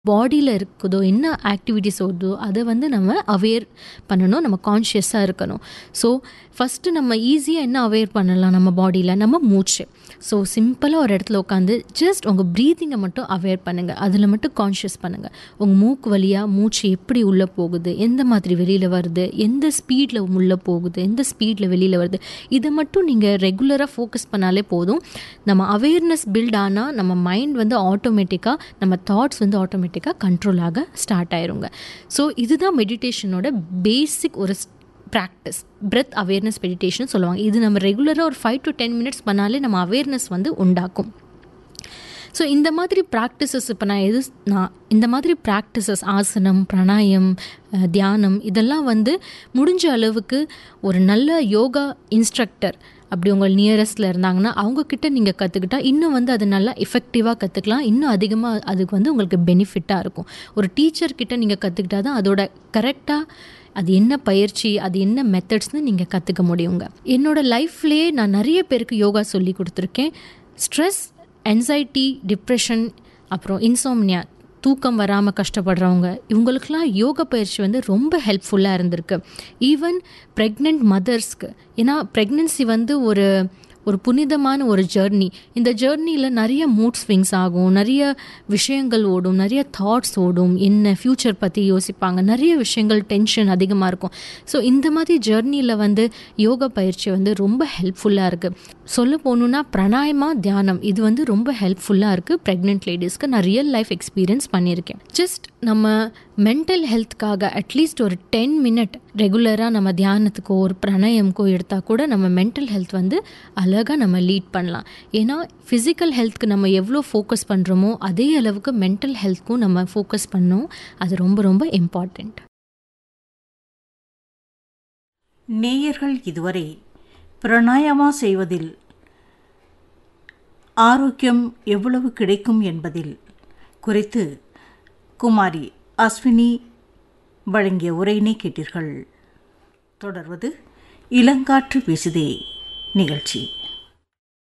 பாடியில் இருக்குதோ என்ன ஆக்டிவிட்டிஸ் ஓடுதோ அதை வந்து நம்ம அவேர் பண்ணணும் நம்ம கான்ஷியஸாக இருக்கணும் ஸோ ஃபஸ்ட்டு நம்ம ஈஸியாக என்ன அவேர் பண்ணலாம் நம்ம பாடியில் நம்ம மூச்சு ஸோ சிம்பிளாக ஒரு இடத்துல உட்காந்து ஜஸ்ட் உங்கள் ப்ரீதிங்கை மட்டும் அவேர் பண்ணுங்கள் அதில் மட்டும் கான்ஷியஸ் பண்ணுங்கள் உங்கள் மூக்கு வழியாக மூச்சு எப்படி உள்ளே போகுது எந்த மாதிரி வெளியில் வருது எந்த ஸ்பீடில் உள்ளே போகுது எந்த ஸ்பீடில் வெளியில் வருது இதை மட்டும் நீங்கள் ரெகுலராக ஃபோக்கஸ் பண்ணாலே போதும் நம்ம அவேர்னஸ் பில்ட் ஆனால் நம்ம மைண்ட் வந்து ஆட்டோமேட்டிக்காக நம்ம தாட்ஸ் வந்து ஆட்டோமேட்டிக்காக கண்ட்ரோல் ஆக ஸ்டார்ட் ஆயிருங்க ஸோ இதுதான் மெடிடேஷனோட பேசிக் ஒரு ப்ராக்டிஸ் பிரெத் அவேர்னஸ் மெடிடேஷன் சொல்லுவாங்க இது நம்ம ரெகுலராக ஒரு ஃபைவ் டு டென் மினிட்ஸ் பண்ணாலே நம்ம அவேர்னஸ் வந்து உண்டாக்கும் ஸோ இந்த மாதிரி ப்ராக்டிசஸ் இப்போ நான் எது நான் இந்த மாதிரி ப்ராக்டிசஸ் ஆசனம் பிராணாயம் அஹ், தியானம் இதெல்லாம் வந்து முடிஞ்ச அளவுக்கு ஒரு நல்ல யோகா இன்ஸ்ட்ரக்டர் அப்படி உங்கள் நியரஸ்டில் இருந்தாங்கன்னா அவங்கக்கிட்ட நீங்கள் கற்றுக்கிட்டா இன்னும் வந்து அது நல்லா எஃபெக்டிவாக கற்றுக்கலாம் இன்னும் அதிகமாக அதுக்கு வந்து உங்களுக்கு பெனிஃபிட்டாக இருக்கும் ஒரு டீச்சர் கிட்ட நீங்கள் கற்றுக்கிட்டா தான் அதோட கரெக்டாக அது என்ன பயிற்சி அது என்ன மெத்தட்ஸ்னு நீங்கள் கற்றுக்க முடியுங்க என்னோட லைஃப்லேயே நான் நிறைய பேருக்கு யோகா சொல்லி கொடுத்துருக்கேன் ஸ்ட்ரெஸ் anxiety டிப்ரெஷன் அப்புறம் இன்சோம்னியா தூக்கம் வராமல் கஷ்டப்படுறவங்க இவங்களுக்கெல்லாம் யோகா பயிற்சி வந்து ரொம்ப ஹெல்ப்ஃபுல்லாக இருந்திருக்கு ஈவன் ப்ரெக்னென்ட் மதர்ஸ்க்கு ஏன்னா ப்ரெக்னென்சி வந்து ஒரு ஒரு புனிதமான ஒரு ஜேர்னி இந்த ஜேர்னியில் நிறைய மூட் ஸ்விங்ஸ் ஆகும் நிறைய விஷயங்கள் ஓடும் நிறைய தாட்ஸ் ஓடும் என்ன ஃப்யூச்சர் பற்றி யோசிப்பாங்க நிறைய விஷயங்கள் டென்ஷன் அதிகமாக இருக்கும் ஸோ இந்த மாதிரி ஜேர்னியில் வந்து யோகா பயிற்சி வந்து ரொம்ப ஹெல்ப்ஃபுல்லாக இருக்குது சொல்ல போகணுன்னா பிராணாயமா தியானம் இது வந்து ரொம்ப ஹெல்ப்ஃபுல்லாக இருக்குது ப்ரெக்னென்ட் லேடிஸ்க்கு நான் ரியல் லைஃப் எக்ஸ்பீரியன்ஸ் பண்ணியிருக்கேன் ஜஸ்ட் நம்ம மென்டல் ஹெல்த்துக்காக அட்லீஸ்ட் ஒரு டென் மினிட் ரெகுலராக நம்ம தியானத்துக்கோ ஒரு பிராணாயம்க்கோ எடுத்தால் கூட நம்ம மென்டல் ஹெல்த் வந்து அழகாக நம்ம லீட் பண்ணலாம் ஏன்னா ஃபிசிக்கல் ஹெல்த்க்கு நம்ம எவ்வளோ ஃபோக்கஸ் பண்ணுறோமோ அதே அளவுக்கு மென்டல் ஹெல்த்க்கும் நம்ம ஃபோக்கஸ் பண்ணோம் அது ரொம்ப ரொம்ப இம்பார்ட்டண்ட் நேயர்கள் இதுவரை பிராணாயாமா செய்வதில் ஆரோக்கியம் எவ்வளவு கிடைக்கும் என்பதில் குறித்து குமாரி அஸ்வினி வழங்கிய உரையினை கேட்டீர்கள் தொடர்வது இளங்காற்று வீசுதே நிகழ்ச்சி